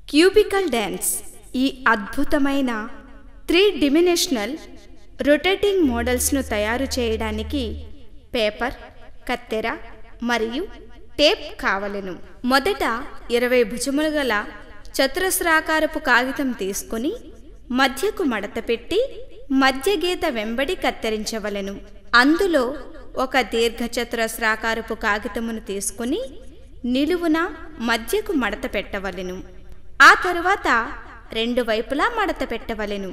cubical dance ఈ అద్భుతమైన three డిమినేషనల్ rotating మోడల్స్ను తయారు చేయడానికి పేపర్ కత్తెర మరియు టేప్ కావలెను మొదట ఇరవై భుజములు గల చతురస్రాకారపు కాగితం తీసుకొని మధ్యకు మడత పెట్టి మధ్య గీత వెంబడి కత్తిరించవలెను అందులో ఒక దీర్ఘచతురస్రాకారపు కాగితమును తీసుకొని నిలువున మధ్యకు మడత పెట్టవలెను ఆ తరువాత రెండు వైపులా మడత పెట్టవలెను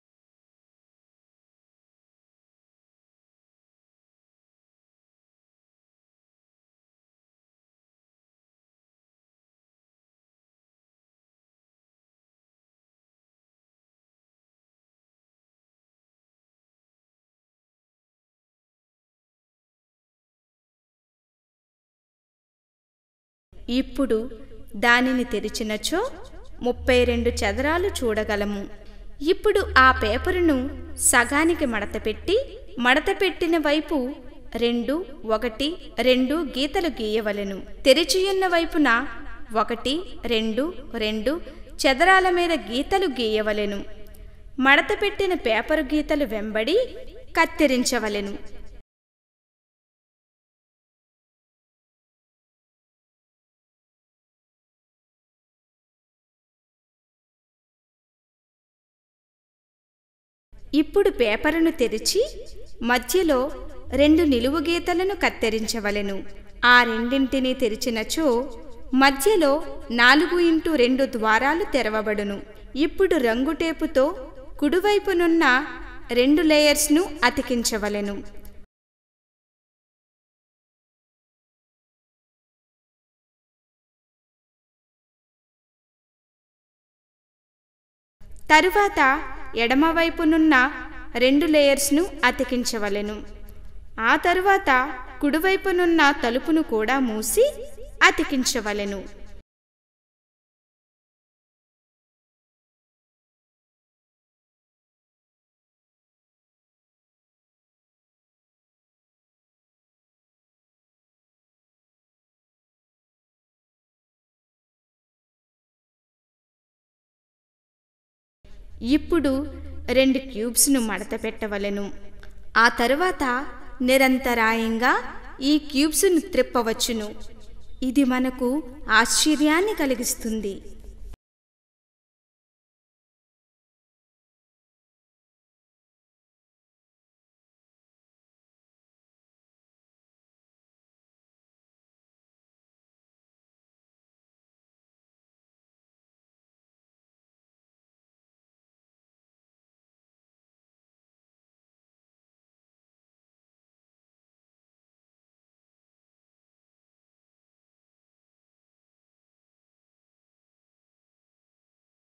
ఇప్పుడు దానిని తెరిచినచో ముప్పై రెండు చదరాలు చూడగలము ఇప్పుడు ఆ పేపరును సగానికి మడతపెట్టి మడతపెట్టిన వైపు రెండు ఒకటి రెండు గీతలు గీయవలెను తెరిచియున్న వైపున ఒకటి రెండు రెండు చదరాల మీద గీతలు గీయవలెను మడతపెట్టిన పేపరు గీతలు వెంబడి కత్తిరించవలెను ఇప్పుడు పేపరును తెరిచి మధ్యలో రెండు నిలువు గీతలను కత్తిరించవలెను ఆ రెండింటిని తెరిచినచో మధ్యలో నాలుగు ఇంటూ రెండు ద్వారాలు తెరవబడును ఇప్పుడు రంగు టేపుతో కుడివైపునున్న రెండు లేయర్స్ను అతికించవలెను తరువాత ఎడమవైపునున్న రెండు లేయర్స్ను అతికించవలెను ఆ తరువాత కుడివైపునున్న తలుపును కూడా మూసి అతికించవలెను ఇప్పుడు రెండు క్యూబ్స్ను మడత పెట్టవలెను ఆ తరువాత నిరంతరాయంగా ఈ క్యూబ్స్ను త్రిప్పవచ్చును ఇది మనకు ఆశ్చర్యాన్ని కలిగిస్తుంది